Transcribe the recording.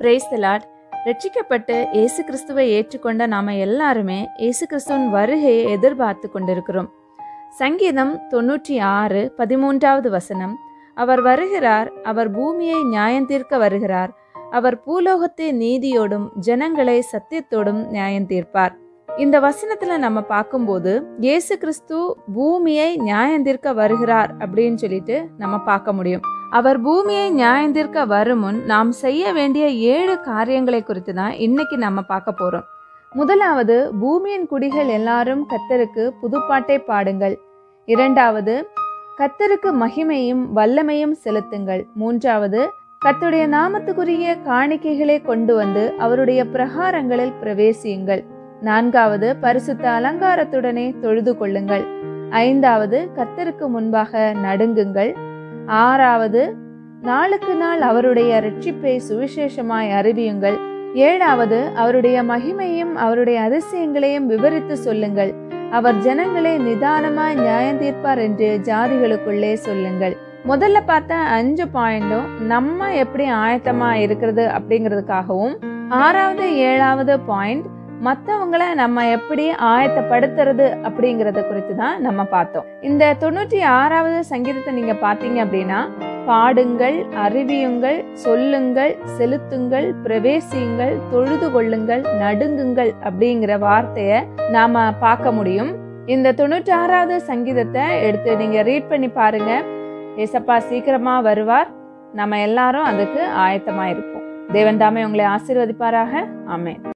brace Lord ரட்சிக்கப்பட்டு இயேசு கிறிஸ்துவை ஏற்றுக்கொண்ட நாம எல்லாருமே இயேசு கிறிஸ்துவின் வருகையை எதிர்பார்த்து கொண்டிருக்கிறோம் சங்கீதம் தொன்னூற்றி ஆறு பதிமூன்றாவது வசனம் அவர் வருகிறார் அவர் பூமியை நியாயந்தீர்க்க வருகிறார் அவர் பூலோகத்தை நீதியோடும் ஜனங்களை சத்தியத்தோடும் நியாயம் தீர்ப்பார் இந்த வசனத்துல நம்ம பார்க்கும்போது இயேசு கிறிஸ்து பூமியை நியாயந்தீர்க்க வருகிறார் அப்படின்னு சொல்லிட்டு நம்ம பார்க்க முடியும் அவர் பூமியை நியாயந்தீர்க்க வரும் முன் நாம் செய்ய வேண்டிய ஏழு காரியங்களை குறித்து தான் இன்னைக்கு நம்ம பார்க்க போறோம் முதலாவது பூமியின் குடிகள் எல்லாரும் கத்தருக்கு புதுப்பாட்டை பாடுங்கள் இரண்டாவது கத்தருக்கு மகிமையும் வல்லமையும் செலுத்துங்கள் மூன்றாவது கத்துடைய நாமத்துக்குரிய காணிக்கைகளை கொண்டு வந்து அவருடைய பிரகாரங்களில் பிரவேசியுங்கள் நான்காவது பரிசுத்த அலங்காரத்துடனே தொழுது கொள்ளுங்கள் ஐந்தாவது கத்தருக்கு முன்பாக நடுங்குங்கள் ஆறாவது நாளுக்கு நாள் அவருடைய ரட்சிப்பை சுவிசேஷமாய் அறிவியுங்கள் ஏழாவது அவருடைய மகிமையும் அவருடைய அதிசயங்களையும் விவரித்து சொல்லுங்கள் அவர் ஜனங்களை நிதானமாய் நியாயம் தீர்ப்பார் என்று ஜாதிகளுக்குள்ளே சொல்லுங்கள் முதல்ல பார்த்த அஞ்சு பாயிண்டும் நம்ம எப்படி ஆயத்தமா இருக்கிறது அப்படிங்கிறதுக்காகவும் ஆறாவது ஏழாவது பாயிண்ட் மற்றவங்கள நம்ம எப்படி ஆயத்தப்படுத்துறது அப்படிங்கிறத குறித்து தான் நம்ம பார்த்தோம் இந்த தொண்ணூற்றி ஆறாவது சங்கீதத்தை நீங்க பார்த்தீங்க அப்படின்னா பாடுங்கள் அறிவியுங்கள் சொல்லுங்கள் செலுத்துங்கள் பிரவேசியுங்கள் தொழுது கொள்ளுங்கள் நடுங்குங்கள் அப்படிங்கிற வார்த்தைய நாம பார்க்க முடியும் இந்த தொண்ணூற்றி ஆறாவது சங்கீதத்தை எடுத்து நீங்க ரீட் பண்ணி பாருங்க ஏசப்பா சீக்கிரமா வருவார் நம்ம எல்லாரும் அதுக்கு ஆயத்தமா இருப்போம் தேவன் தாமே உங்களை ஆசீர்வதிப்பாராக ஆமேன்